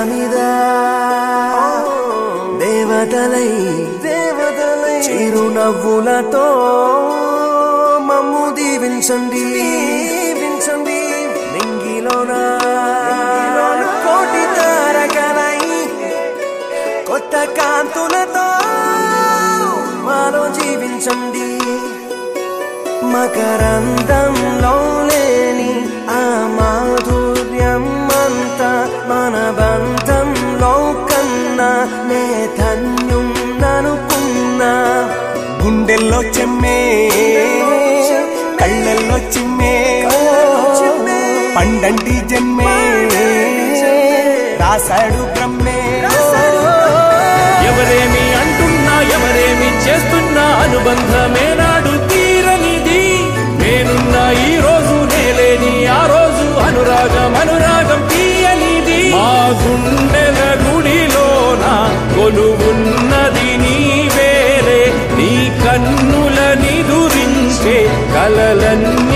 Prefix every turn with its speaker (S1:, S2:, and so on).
S1: మీద దేవతలై దేవతలై చిరునవ్వులతో మమ్ము దీవించండి దీవించండి నింగిలోన కోటి తారకలై కొత్త కాంతులతో మాలో జీవించండి మకరందంలో లేని ఆ మాధుర్యం అంతా మన బంధంలో కన్నా నే ధన్యం ననుకున్నా
S2: గుండెల్లో చెమ్మే కళ్ళల్లో చిమ్మే పండంటి జన్మే రాశాడు బ్రహ్మే
S3: ఎవరేమి అంటున్నా ఎవరేమి చేస్తున్నా అనుబంధమే నాడు తీరనిది నేనున్న ఈ రోజు నేలేని ఆ రోజు అనురాగం అనురాగం తీయనిది మా గుండెల గుడిలోన కొలువున్నది నీవేలే నీ కన్నుల నిదురించే కలలన్నీ